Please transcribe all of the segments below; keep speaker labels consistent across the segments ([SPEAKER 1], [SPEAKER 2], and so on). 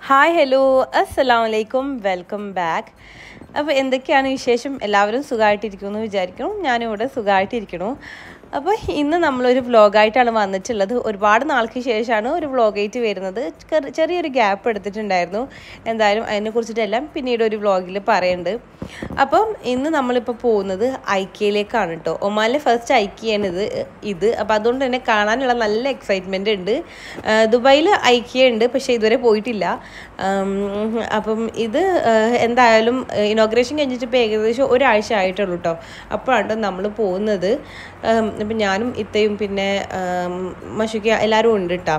[SPEAKER 1] Hi hello അസ്സലാം വലൈക്കും welcome back അപ്പോൾ എന്തൊക്കെയാണ് വിശേഷം എല്ലാവരും സുഖമായിട്ടിരിക്കുന്നു എന്ന് വിചാരിക്കണം ഞാനിവിടെ സുഖമായിട്ടിരിക്കണു അപ്പോൾ ഇന്ന് നമ്മളൊരു വ്ളോഗായിട്ടാണ് വന്നിട്ടുള്ളത് ഒരുപാട് നാൾക്ക് ശേഷമാണ് ഒരു വ്ളോഗായിട്ട് വരുന്നത് ചെറി- ചെറിയൊരു ഗ്യാപ്പ് എടുത്തിട്ടുണ്ടായിരുന്നു എന്തായാലും അതിനെക്കുറിച്ചിട്ടെല്ലാം പിന്നീട് ഒരു വ്ളോഗിൽ പറയുന്നുണ്ട് അപ്പം ഇന്ന് നമ്മളിപ്പോൾ പോകുന്നത് ഐക്യയിലേക്കാണ് കേട്ടോ ഒമാനിലെ ഫസ്റ്റ് ഐക്യയാണ് ഇത് ഇത് അപ്പോൾ അതുകൊണ്ട് തന്നെ കാണാനുള്ള നല്ല എക്സൈറ്റ്മെൻ്റ് ഉണ്ട് ആ, ദുബായിൽ ഐക്യ ഉണ്ട് പക്ഷേ ഇതുവരെ പോയിട്ടില്ല ഉം, അപ്പം ഇത് ആ, എന്തായാലും ഇനോഗ്രേഷൻ കഴിഞ്ഞിട്ട് ഇപ്പോൾ ഏകദേശം ഒരാഴ്ച ആയിട്ടുള്ളൂ കേട്ടോ അപ്പോഴാണ് നമ്മൾ പോകുന്നത് ഉം, അപ്പം ഞാനും ഇത്തയും പിന്നെ മഷുക്ക് എല്ലാവരും ഉണ്ട് കേട്ടോ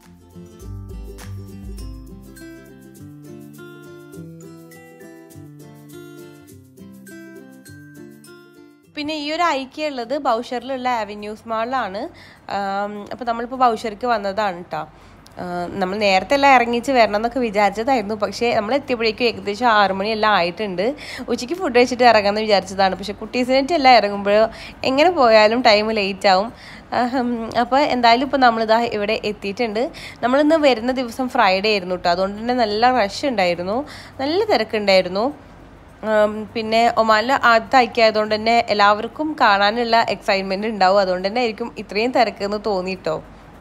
[SPEAKER 1] പിന്നെ ഈ ഒരു ഐക്യ ഉള്ളത് ബൗഷറിലുള്ള അവന്യൂസ് മാളിലാണ് അപ്പോൾ നമ്മളിപ്പോൾ ബൗഷർക്ക് വന്നതാണ് കേട്ടോ നമ്മൾ നേരത്തെ എല്ലാം ഇറങ്ങിച്ച് വരണം എന്നൊക്കെ വിചാരിച്ചതായിരുന്നു പക്ഷേ നമ്മൾ എത്തിയപ്പോഴേക്കും ഏകദേശം ആറ് മണിയെല്ലാം ആയിട്ടുണ്ട് ഉച്ചയ്ക്ക് ഫുഡ് കഴിച്ചിട്ട് ഇറങ്ങാമെന്ന് വിചാരിച്ചതാണ് പക്ഷേ കുട്ടീസിനായിട്ട് എല്ലാം ഇറങ്ങുമ്പോൾ എങ്ങനെ പോയാലും ടൈം ലേറ്റ് ആവും അപ്പോൾ എന്തായാലും ഇപ്പോൾ നമ്മളിതാ ഇവിടെ എത്തിയിട്ടുണ്ട് നമ്മളിന്ന് വരുന്ന ദിവസം ഫ്രൈഡേ ആയിരുന്നു കേട്ടോ അതുകൊണ്ട് തന്നെ നല്ല റഷ് ഉണ്ടായിരുന്നു നല്ല തിരക്കുണ്ടായിരുന്നു ഉം, പിന്നെ ഒമാനിൽ ആദ്യത്തെ ഐക്യമായതുകൊണ്ട് തന്നെ എല്ലാവർക്കും കാണാനുള്ള എക്സൈറ്റ്മെന്റ് ഉണ്ടാവും അതുകൊണ്ട് തന്നെ ആയിരിക്കും ഇത്രയും തിരക്കെന്ന് തോന്നിട്ടോ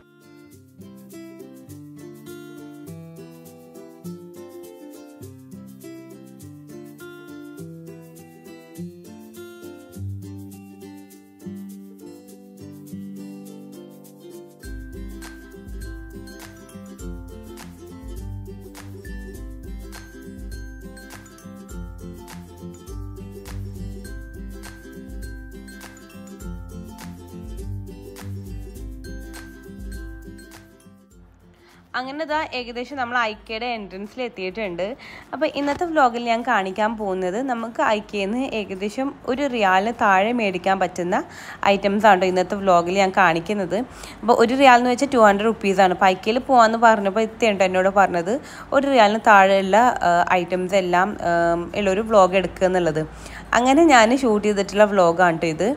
[SPEAKER 1] അങ്ങനെ ഇതാ ഏകദേശം നമ്മൾ ഐക്കയുടെ എൻട്രൻസിൽ എത്തിയിട്ടുണ്ട് അപ്പോൾ ഇന്നത്തെ വ്ലോഗിൽ ഞാൻ കാണിക്കാൻ പോകുന്നത് നമുക്ക് ഐക്കയിൽ നിന്ന് ഏകദേശം ഒരു റിയാലിന് താഴെ മേടിക്കാൻ പറ്റുന്ന ഐറ്റംസ് ആണ് ഇന്നത്തെ വ്ലോഗിൽ ഞാൻ കാണിക്കുന്നത് അപ്പോൾ ഒരു റിയാൽ എന്ന് വെച്ചാൽ ടു ഹൺഡ്രഡ് റുപ്പീസാണ് അപ്പോൾ ഐക്കയിൽ പോകാമെന്ന് പറഞ്ഞപ്പോൾ ഇത്രയുണ്ട് എന്നോട് പറഞ്ഞത് ഒരു റിയാലിന് താഴെയുള്ള ഐറ്റംസ് എല്ലാം ഉം, ഉള്ളൊരു വ്ലോഗ് എടുക്കുക എന്നുള്ളത് അങ്ങനെ ഞാൻ ഷൂട്ട് ചെയ്തിട്ടുള്ള വ്ലോഗാണ് കേട്ടോ ഇത്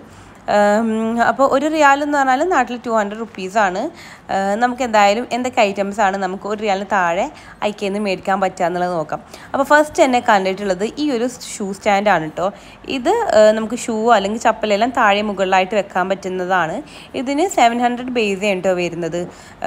[SPEAKER 1] അപ്പോൾ ഒരു റിയാൽ എന്ന് പറഞ്ഞാൽ നാട്ടിൽ ടു ഹൺഡ്രഡ് റുപ്പീസാണ് നമുക്ക് എന്തായാലും എന്തൊക്കെ ഐറ്റംസ് ആണ് നമുക്ക് ഒരു റിയാലിന് താഴെ ഐക്കയിൽ നിന്ന് മേടിക്കാൻ പറ്റുക എന്നുള്ളത് നോക്കാം അപ്പോൾ ഫസ്റ്റ് എന്നെ കണ്ടിട്ടുള്ളത് ഈ ഒരു ഷൂ സ്റ്റാൻഡാണ് കേട്ടോ ഇത് ആ, നമുക്ക് ഷൂ അല്ലെങ്കിൽ ചപ്പലെല്ലാം താഴെ മുകളിലായിട്ട് വെക്കാൻ പറ്റുന്നതാണ് ഇതിന് സെവൻ ഹൺഡ്രഡ് ബേസ് കേട്ടോ വരുന്നത്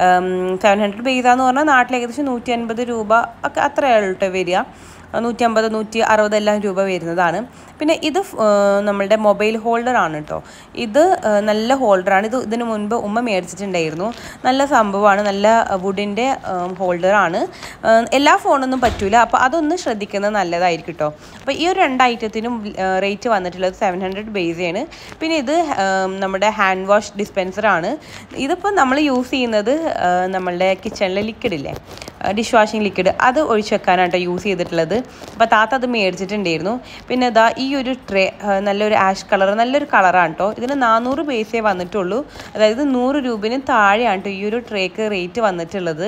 [SPEAKER 1] സെവൻ ഹൺഡ്രഡ് ബേസ് എന്ന് പറഞ്ഞാൽ നാട്ടിൽ ഏകദേശം നൂറ്റി അൻപത് രൂപ ഒക്കെ അത്രയാണ് കേട്ടോ വരിക നൂറ്റി അമ്പത് നൂറ്റി അറുപതെല്ലാം രൂപ വരുന്നതാണ് പിന്നെ ഇത് ഫ്- ആ, നമ്മളുടെ മൊബൈൽ ഹോൾഡർ ആണ് കേട്ടോ ഇത് ആ, നല്ല ഹോൾഡറാണ് ഇത് ഇതിന് മുൻപ് ഉമ്മ മേടിച്ചിട്ടുണ്ടായിരുന്നു നല്ല സംഭവമാണ് നല്ല വുഡിൻ്റെ ഹോൾഡറാണ് എല്ലാ ഫോണൊന്നും പറ്റൂല അപ്പോൾ അതൊന്ന് ശ്രദ്ധിക്കുന്നത് നല്ലതായിരിക്കും കേട്ടോ അപ്പോൾ ഈ ഒരു രണ്ട് ഐറ്റത്തിനും റേറ്റ് വന്നിട്ടുള്ളത് സെവൻ ഹൺഡ്രഡ് ബേസാണ് പിന്നെ ഇത് ആ, നമ്മുടെ ഹാൻഡ് വാഷ് ഡിസ്പെൻസറാണ് ഇതിപ്പോൾ നമ്മൾ യൂസ് ചെയ്യുന്നത് ആ, നമ്മളുടെ കിച്ചണിലെ ലിക്വിഡില്ലേ ഡിഷ് വാഷിംഗ് ലിക്വിഡ് അത് ഒഴിച്ച് വെക്കാനാണ് കേട്ടോ യൂസ് ചെയ്തിട്ടുള്ളത് അപ്പോൾ താത്ത അത് മേടിച്ചിട്ടുണ്ടായിരുന്നു പിന്നെ ഇതാ ഈ ഒരു ട്രേ നല്ലൊരു ആഷ് കളർ നല്ലൊരു കളറാണ് കേട്ടോ ഇതിന് നാനൂറ് പൈസയെ വന്നിട്ടുള്ളൂ അതായത് നൂറ് രൂപന് താഴെയാണ് കേട്ടോ ഈ ഒരു ട്രേക്ക് റേറ്റ് വന്നിട്ടുള്ളത്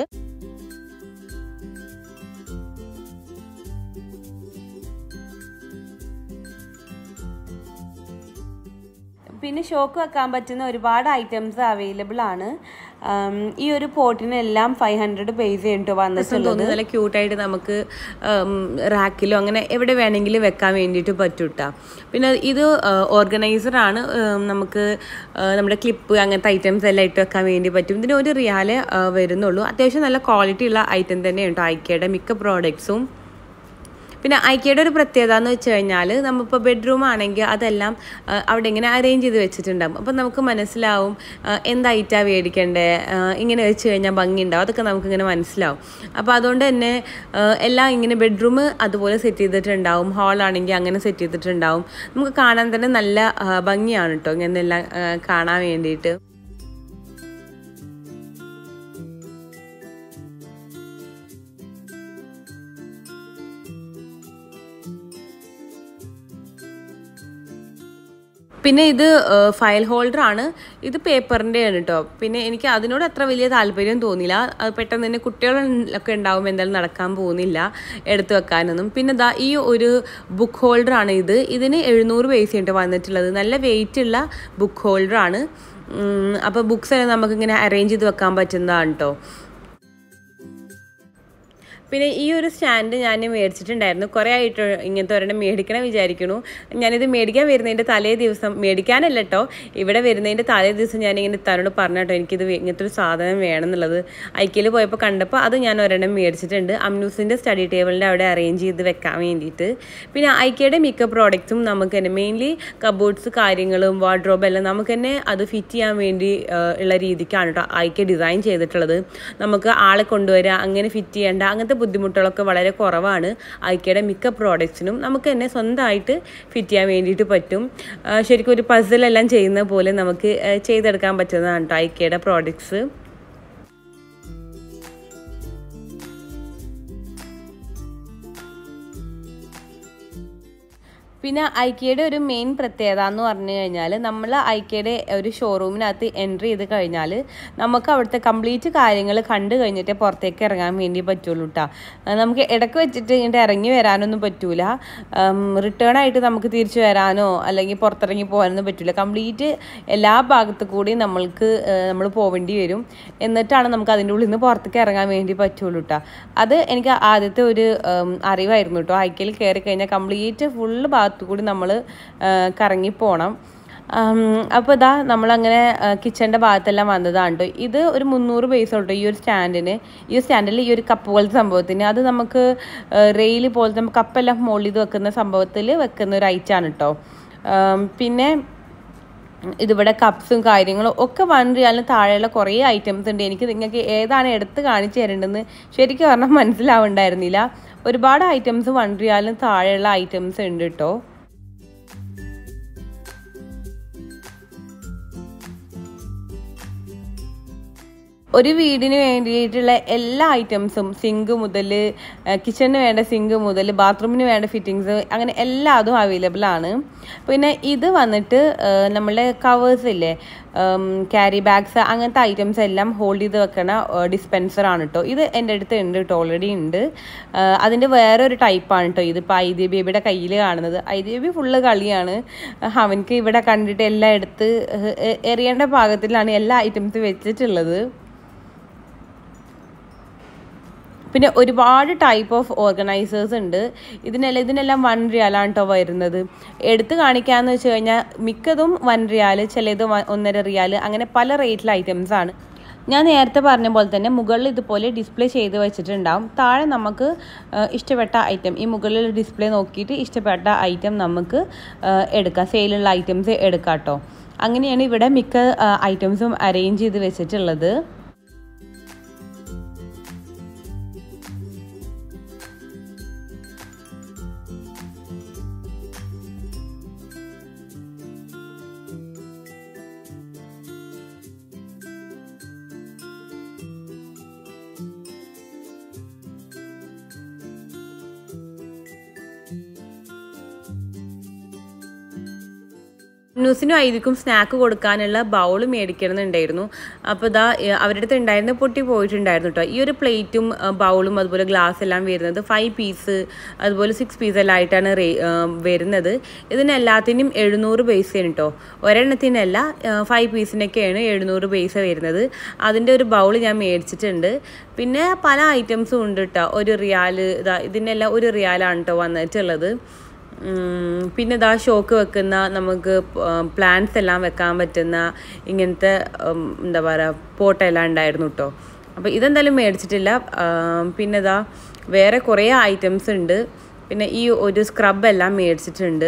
[SPEAKER 1] പിന്നെ ഷോക്ക് വെക്കാൻ പറ്റുന്ന ഒരുപാട് ഐറ്റംസ് അവൈലബിൾ ആണ് ഉം, ഈ ഒരു പോട്ടിനെല്ലാം ഫൈവ് ഹൺഡ്രഡ് പൈസ ഉണ്ട് വന്നിട്ടുള്ളത് നല്ല ക്യൂട്ടായിട്ട് നമുക്ക് റാക്കിലോ അങ്ങനെ എവിടെ വേണമെങ്കിലും വെക്കാൻ വേണ്ടിയിട്ട് പറ്റൂട്ടാ പിന്നെ ഇത് ഓർഗനൈസർ ആണ് ഉം, നമുക്ക് ആ, നമ്മുടെ ക്ലിപ്പ് അങ്ങനത്തെ ഐറ്റംസ് എല്ലാം ഇട്ട് വെക്കാൻ വേണ്ടി പറ്റും ഇതിന് ഒരു റിയാല് ആ, വരുന്നുള്ളൂ അത്യാവശ്യം നല്ല ക്വാളിറ്റി ഉള്ള ഐറ്റം തന്നെയാണ് കേട്ടോ ഐക്കയുടെ മിക്ക പ്രോഡക്ട്സും പിന്നെ ഐക്കയുടെ ഒരു പ്രത്യേകത എന്ന് വെച്ച് കഴിഞ്ഞാൽ നമ്മളിപ്പോൾ ബെഡ്റൂം ആണെങ്കിൽ അതെല്ലാം ആ, അവിടെ ഇങ്ങനെ അറേഞ്ച് ചെയ്ത് വെച്ചിട്ടുണ്ടാകും അപ്പം നമുക്ക് മനസ്സിലാവും ആ, എന്ത് ഐറ്റാണ് മേടിക്കണ്ടേ ആ, ഇങ്ങനെ വെച്ച് കഴിഞ്ഞാൽ ഭംഗിയുണ്ടാവും അതൊക്കെ നമുക്കിങ്ങനെ മനസ്സിലാവും അപ്പോൾ അതുകൊണ്ട് തന്നെ ആ, എല്ലാം ഇങ്ങനെ ബെഡ്റൂം അതുപോലെ സെറ്റ് ചെയ്തിട്ടുണ്ടാവും ഹാളാണെങ്കിൽ അങ്ങനെ സെറ്റ് ചെയ്തിട്ടുണ്ടാവും നമുക്ക് കാണാൻ തന്നെ നല്ല ആ, ഭംഗിയാണ് കേട്ടോ ഇങ്ങനെ എല്ലാം ആ, കാണാൻ വേണ്ടിയിട്ട് പിന്നെ ഇത് ഫയൽ ഹോൾഡർ ആണ് ഇത് പേപ്പറിൻ്റെ ആണ് കേട്ടോ പിന്നെ എനിക്ക് അതിനോട് അത്ര വലിയ താല്പര്യം തോന്നിയില്ല അത് പെട്ടെന്ന് തന്നെ കുട്ടികളൊക്കെ ഉണ്ടാവും എന്തായാലും നടക്കാൻ പോകുന്നില്ല എടുത്തു വെക്കാനൊന്നും പിന്നെ ദാ ഈ ഒരു ബുക്ക് ഹോൾഡർ ആണ് ഇത് ഇതിന് എഴുന്നൂറ് പൈസയുണ്ട് വന്നിട്ടുള്ളത് നല്ല വെയിറ്റ് ഉള്ള ബുക്ക് ഹോൾഡർ ആണ് അപ്പോൾ ബുക്സ് എല്ലാം നമുക്കിങ്ങനെ അറേഞ്ച് ചെയ്ത് വെക്കാൻ പറ്റുന്നതാണ് കേട്ടോ പിന്നെ ഈ ഒരു സ്റ്റാൻഡ് ഞാൻ മേടിച്ചിട്ടുണ്ടായിരുന്നു കുറേ ആയിട്ട് ഇങ്ങനത്തെ ഒരെണ്ണം മേടിക്കണം വിചാരിക്കണു ഞാനിത് മേടിക്കാൻ വരുന്നതിൻ്റെ തലേ ദിവസം മേടിക്കാനല്ല കേട്ടോ ഇവിടെ വരുന്നതിൻ്റെ തലേ ദിവസം ഞാനിങ്ങനെ തന്നോട് പറഞ്ഞു കേട്ടോ എനിക്കിത് വേ- ഇങ്ങനത്തെ ഒരു സാധനം വേണം എന്നുള്ളത് ഐക്യയിൽ പോയപ്പോൾ കണ്ടപ്പോൾ അത് ഞാൻ ഒരെണ്ണം മേടിച്ചിട്ടുണ്ട് അമ്നൂസിൻ്റെ സ്റ്റഡി ടേബിളിൻ്റെ അവിടെ അറേഞ്ച് ചെയ്ത് വെക്കാൻ വേണ്ടിയിട്ട് പിന്നെ ഐക്യയുടെ മിക്ക പ്രോഡക്റ്റ്സും നമുക്ക് തന്നെ മെയിൻലി കബോർഡ്സ് കാര്യങ്ങളും വാർഡ്രോബ് എല്ലാം നമുക്ക് തന്നെ അത് ഫിറ്റ് ചെയ്യാൻ വേണ്ടി ആ, ഉള്ള രീതിക്കാണ് കേട്ടോ ഐക്യ ഡിസൈൻ ചെയ്തിട്ടുള്ളത് നമുക്ക് ആളെ കൊണ്ടുവരിക അങ്ങനെ ഫിറ്റ് ചെയ്യേണ്ട അങ്ങനത്തെ ബുദ്ധിമുട്ടുകളൊക്കെ വളരെ കുറവാണ് ഐക്യയുടെ മിക്ക പ്രോഡക്റ്റ്സിനും നമുക്ക് തന്നെ സ്വന്തമായിട്ട് ഫിറ്റ് ചെയ്യാൻ വേണ്ടിയിട്ട് പറ്റും ആ, ശരിക്കും ഒരു പസിലെല്ലാം ചെയ്യുന്ന പോലെ നമുക്ക് ആ, ചെയ്തെടുക്കാൻ പറ്റുന്നതാണ് കേട്ടോ ഐക്യയുടെ പ്രോഡക്ട്സ് പിന്നെ ഐക്യയുടെ ഒരു മെയിൻ പ്രത്യേകത എന്ന് പറഞ്ഞു കഴിഞ്ഞാൽ നമ്മൾ ഐക്യയുടെ ഒരു ഷോറൂമിനകത്ത് എൻട്രി ചെയ്ത് കഴിഞ്ഞാൽ നമുക്ക് അവിടുത്തെ കംപ്ലീറ്റ് കാര്യങ്ങൾ കണ്ടു കഴിഞ്ഞിട്ടേ പുറത്തേക്ക് ഇറങ്ങാൻ വേണ്ടി പറ്റുള്ളൂ കേട്ടോ നമുക്ക് ഇടയ്ക്ക് വെച്ചിട്ട് ഇങ്ങോട്ട് ഇറങ്ങി വരാനൊന്നും പറ്റൂല റിട്ടേൺ ആയിട്ട് നമുക്ക് തിരിച്ചു വരാനോ അല്ലെങ്കിൽ പുറത്തിറങ്ങി പോകാനൊന്നും പറ്റില്ല കംപ്ലീറ്റ് എല്ലാ ഭാഗത്തു കൂടി നമ്മൾക്ക് നമ്മൾ പോവേണ്ടി വരും എന്നിട്ടാണ് നമുക്ക് അതിൻ്റെ ഉള്ളിൽ നിന്ന് പുറത്തേക്ക് ഇറങ്ങാൻ വേണ്ടി പറ്റുള്ളൂ കേട്ടോ അത് എനിക്ക് ആദ്യത്തെ ഒരു ഉം, അറിവായിരുന്നു കേട്ടോ ഹൈക്കയിൽ കയറി കഴിഞ്ഞാൽ കംപ്ലീറ്റ് ഫുള്ള് ഭാഗത്തു കൂടി നമ്മൾ കറങ്ങി പോകണം അപ്പോൾ ഇതാ നമ്മളങ്ങനെ കിച്ചൻ്റെ ഭാഗത്തെല്ലാം വന്നതാണ് കേട്ടോ ഇത് ഒരു മുന്നൂറ് പൈസ കേട്ടോ ഈ ഒരു സ്റ്റാൻഡിന് ഈ ഒരു സ്റ്റാൻഡിൽ ഈ ഒരു കപ്പ് പോലത്തെ സംഭവത്തിന് അത് നമുക്ക് റെയിൽ പോലത്തെ നമുക്ക് കപ്പെല്ലാം മുകളിൽ ഇത് വെക്കുന്ന സംഭവത്തിൽ വെക്കുന്ന ഒരു ഐറ്റാണ് കേട്ടോ ഉം, പിന്നെ ഇതിവിടെ കപ്സും കാര്യങ്ങളും ഒക്കെ വൺ റിയാലിന് താഴെയുള്ള കുറേ ഐറ്റംസ് ഉണ്ട് എനിക്ക് നിങ്ങൾക്ക് ഏതാണ് എടുത്ത് കാണിച്ചു തരേണ്ടതെന്ന് ശരിക്കും പറഞ്ഞാൽ മനസ്സിലാവുണ്ടായിരുന്നില്ല ഒരുപാട് ഐറ്റംസ് വൺ റിയാലിന് താഴെയുള്ള ഐറ്റംസ് ഉണ്ട് കേട്ടോ ഒരു വീടിന് വേണ്ടിയിട്ടുള്ള എല്ലാ ഐറ്റംസും സിങ്ക് മുതൽ കിച്ചണിന് വേണ്ട സിങ്ക് മുതൽ ബാത്റൂമിന് വേണ്ട ഫിറ്റിങ്സ് അങ്ങനെ എല്ലാതും അവൈലബിൾ ആണ് പിന്നെ ഇത് വന്നിട്ട് ഏഹ്, നമ്മളുടെ കവേഴ്സ് ഇല്ലേ ക്യാരി ബാഗ്സ് അങ്ങനത്തെ ഐറ്റംസ് എല്ലാം ഹോൾഡ് ചെയ്ത് വെക്കണ ഡിസ്പെൻസർ ആണ് കേട്ടോ ഇത് എൻ്റെ അടുത്ത് ഉണ്ട് കേട്ടോ ഓൾറെഡി ഉണ്ട് ഏഹ്, അതിൻ്റെ വേറൊരു ടൈപ്പാണ് കേട്ടോ ഇതിപ്പോൾ ഐദ്യ ബേബിയുടെ കയ്യിൽ കാണുന്നത് ഐദ്യ ബേബി ഫുള്ള് കളിയാണ് അവനക്ക് ഇവിടെ കണ്ടിട്ട് എല്ലാം എടുത്ത് ഏഹ്, എ- എറിയേണ്ട പാകത്തിലാണ് എല്ലാ ഐറ്റംസും വെച്ചിട്ടുള്ളത് പിന്നെ ഒരുപാട് ടൈപ്പ് ഓഫ് ഓർഗനൈസേഴ്സ് ഉണ്ട് ഇതിനെല്ലാം ഇതിനെല്ലാം വൺ റിയാലാണ് കേട്ടോ വരുന്നത് എടുത്ത് കാണിക്കാന്ന് വെച്ച് കഴിഞ്ഞാൽ മിക്കതും വൺ റിയാൽ ചിലത് വ- ഒന്നര റിയാൽ അങ്ങനെ പല റേറ്റിലെ ഐറ്റംസ് ആണ് ഞാൻ നേരത്തെ പറഞ്ഞ പോലെ തന്നെ മുകളിൽ ഇതുപോലെ ഡിസ്പ്ലേ ചെയ്ത് വെച്ചിട്ടുണ്ടാവും താഴെ നമുക്ക് ആ, ഇഷ്ടപ്പെട്ട ഐറ്റം ഈ മുകളിൽ ഡിസ്പ്ലേ നോക്കിയിട്ട് ഇഷ്ടപ്പെട്ട ഐറ്റം നമുക്ക് ആ, എടുക്കാം സെയിലുള്ള ഐറ്റംസ് എടുക്കാം കേട്ടോ അങ്ങനെയാണ് ഇവിടെ മിക്ക ഐറ്റംസും അറേഞ്ച് ചെയ്ത് വെച്ചിട്ടുള്ളത് ന്യൂസിനും ഐതിക്കും സ്നാക്ക് കൊടുക്കാനുള്ള ബൗൾ മേടിക്കണമെന്നുണ്ടായിരുന്നു അപ്പോൾ ഇതാ ഏഹ് അവരുടെ അടുത്ത് ഉണ്ടായിരുന്ന പൊട്ടി പോയിട്ടുണ്ടായിരുന്നു കേട്ടോ ഈ ഒരു പ്ലേറ്റും ബൗളും അതുപോലെ ഗ്ലാസ് എല്ലാം വരുന്നത് ഫൈവ് പീസ് അതുപോലെ സിക്സ് പീസ് എല്ലാം ആയിട്ടാണ് റേ ഏഹ് വരുന്നത് ഇതിനെല്ലാത്തിനും എഴുന്നൂറ് പൈസയാണ് കേട്ടോ ഒരെണ്ണത്തിനല്ല ഫൈവ് പീസിനൊക്കെയാണ് എഴുന്നൂറ് പൈസ വരുന്നത് അതിൻ്റെ ഒരു ബൗൾ ഞാൻ മേടിച്ചിട്ടുണ്ട് പിന്നെ പല ഐറ്റംസും ഉണ്ട് കേട്ടോ ഒരു റിയാല് ഇതാ ഇതിനെല്ലാം ഒരു റിയാലാണ് കേട്ടോ വന്നിട്ടുള്ളത് ഉം, പിന്നെ ഇതാ ഷോക്ക് വെക്കുന്ന നമുക്ക് പ്ലാന്റ്സ് എല്ലാം വെക്കാൻ പറ്റുന്ന ഇങ്ങനത്തെ ഉം, എന്താ പറയുക പോട്ടെല്ലാം ഉണ്ടായിരുന്നു കേട്ടോ അപ്പോൾ ഇതെന്തായാലും മേടിച്ചിട്ടില്ല ആം, പിന്നെ ഇതാ വേറെ കുറേ ഐറ്റംസ് ഉണ്ട് പിന്നെ ഈ ഒരു സ്ക്രബ് എല്ലാം മേടിച്ചിട്ടുണ്ട്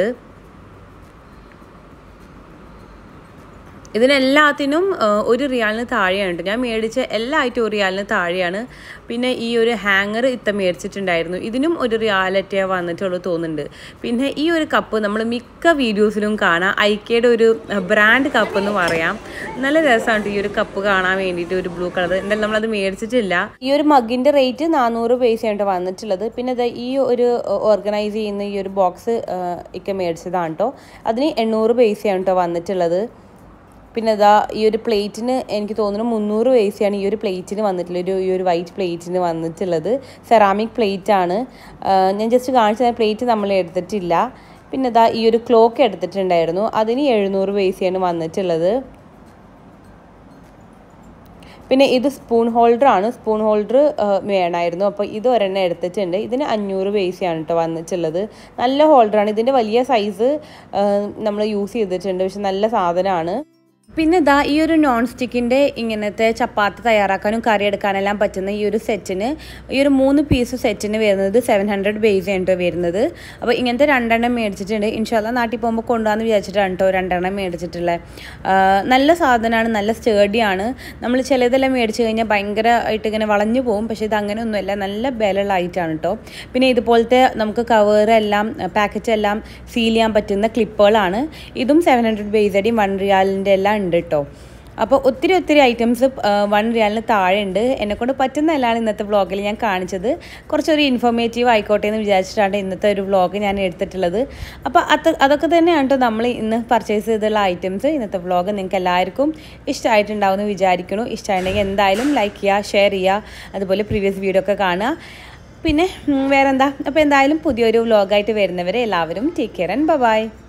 [SPEAKER 1] ഇതിനെല്ലാത്തിനും ആ, ഒരു റിയാലിന് താഴെയാണ് ട്ടോ. ഞാൻ മേടിച്ച എല്ലാ ഐറ്റം ഒരു റിയാലിന് താഴെയാണ് പിന്നെ ഈ ഒരു ഹാങ്ങർ ഇത്ത മേടിച്ചിട്ടുണ്ടായിരുന്നു ഇതിനും ഒരു റിയാലിറ്റിയെ വന്നിട്ടുള്ളൂ തോന്നുന്നുണ്ട് പിന്നെ ഈ ഒരു കപ്പ് നമ്മൾ മിക്ക വീഡിയോസിലും കാണാം ഐക്കയുടെ ഒരു ബ്രാൻഡ് കപ്പ് എന്ന് പറയാം നല്ല രസമാണ് ഈ ഒരു കപ്പ് കാണാൻ വേണ്ടിയിട്ട് ഒരു ബ്ലൂ കളർ എന്തായാലും നമ്മളത് മേടിച്ചിട്ടില്ല ഈ ഒരു മഗിൻ്റെ റേറ്റ് നാനൂറ് പൈസയാണ് വന്നിട്ടുള്ളത് പിന്നെ ദാ ഈ ഒരു ഓർഗനൈസ് ചെയ്യുന്ന ഈ ഒരു ബോക്സ് ഒക്കെ മേടിച്ചതാണ് കേട്ടോ അതിന് എണ്ണൂറ് പൈസയാണ് കേട്ടോ വന്നിട്ടുള്ളത് പിന്നെ ഇതാ ഈ ഒരു പ്ലേറ്റിന് എനിക്ക് തോന്നുന്നു മുന്നൂറ് പൈസയാണ് ഈ ഒരു പ്ലേറ്റിന് വന്നിട്ടുള്ളത് ഒരു ഈ ഒരു വൈറ്റ് പ്ലേറ്റിന് വന്നിട്ടുള്ളത് സെറാമിക് പ്ലേറ്റ് ആണ് ആ, ഞാൻ ജസ്റ്റ് കാണിച്ച പ്ലേറ്റ് നമ്മൾ എടുത്തിട്ടില്ല പിന്നെ ഇതാ ഈ ഒരു ക്ലോക്ക് എടുത്തിട്ടുണ്ടായിരുന്നു അതിന് എഴുന്നൂറ് പൈസയാണ് വന്നിട്ടുള്ളത് പിന്നെ ഇത് സ്പൂൺ ഹോൾഡർ ആണ് സ്പൂൺ ഹോൾഡർ വേണമായിരുന്നു അപ്പോൾ ഇത് ഒരെണ്ണം എടുത്തിട്ടുണ്ട് ഇതിന് അഞ്ഞൂറ് പൈസയാണ് കേട്ടോ വന്നിട്ടുള്ളത് നല്ല ഹോൾഡറാണ് ഇതിൻ്റെ വലിയ സൈസ് നമ്മൾ യൂസ് ചെയ്തിട്ടുണ്ട് പക്ഷെ നല്ല സാധനമാണ് പിന്നെ ഇതാ ഈ ഒരു നോൺ സ്റ്റിക്കിൻ്റെ ഇങ്ങനത്തെ ചപ്പാത്തി തയ്യാറാക്കാനും കറി എടുക്കാനെല്ലാം പറ്റുന്ന ഈ ഒരു സെറ്റിന് ഈ ഒരു മൂന്ന് പീസ് സെറ്റിന് വരുന്നത് സെവൻ ഹൺഡ്രഡ് ബേസ് ആണ് കേട്ടോ വരുന്നത് അപ്പോൾ ഇങ്ങനത്തെ രണ്ടെണ്ണം മേടിച്ചിട്ടുണ്ട് ഇൻഷാല്ല നാട്ടിൽ പോകുമ്പോൾ കൊണ്ടുപോകാന്ന് വിചാരിച്ചിട്ടാണ് കേട്ടോ രണ്ടെണ്ണം മേടിച്ചിട്ടുള്ളത് നല്ല സാധനമാണ് നല്ല സ്റ്റേഡിയാണ് നമ്മൾ ചിലതെല്ലാം മേടിച്ച് കഴിഞ്ഞാൽ ഭയങ്കരമായിട്ട് ഇങ്ങനെ വളഞ്ഞു പോകും പക്ഷേ ഇത് അങ്ങനെയൊന്നുമല്ല നല്ല ബലമുള്ള ഐറ്റാണ് കേട്ടോ പിന്നെ ഇതുപോലത്തെ നമുക്ക് കവറെല്ലാം പാക്കറ്റ് എല്ലാം സീൽ ചെയ്യാൻ പറ്റുന്ന ക്ലിപ്പുകളാണ് ഇതും സെവൻ ഹൺഡ്രഡ് ബേസ് അടിയും വൺ റിയാലിൻ്റെ എല്ലാം ഉണ്ട് കേട്ടോ അപ്പോൾ ഒത്തിരി ഒത്തിരി ഐറ്റംസ് വൺ റിയാലിന് താഴെ ഉണ്ട് എന്നെക്കൊണ്ട് പറ്റുന്നതല്ലാണ് ഇന്നത്തെ വ്ളോഗിൽ ഞാൻ കാണിച്ചത് കുറച്ചൊരു ഇൻഫോർമേറ്റീവ് ആയിക്കോട്ടെ എന്ന് വിചാരിച്ചിട്ടാണ് ഇന്നത്തെ ഒരു വ്ളോഗ് ഞാൻ എടുത്തിട്ടുള്ളത് അപ്പോൾ അത് അതൊക്കെ തന്നെയാണ് കേട്ടോ നമ്മൾ ഇന്ന് പർച്ചേസ് ചെയ്തുള്ള ഐറ്റംസ് ഇന്നത്തെ വ്ളോഗ് നിങ്ങൾക്ക് എല്ലാവർക്കും ഇഷ്ടമായിട്ടുണ്ടാവും എന്ന് വിചാരിക്കുന്നു ഇഷ്ടമായിട്ടുണ്ടെങ്കിൽ എന്തായാലും ലൈക്ക് ചെയ്യുക ഷെയർ ചെയ്യുക അതുപോലെ പ്രീവിയസ് വീഡിയോ ഒക്കെ കാണുക പിന്നെ വേറെന്താ അപ്പോൾ എന്തായാലും പുതിയൊരു വ്ളോഗായിട്ട് വരുന്നവരെ എല്ലാവരും ടേക്ക് കെയർ ആൻഡ് ബൈ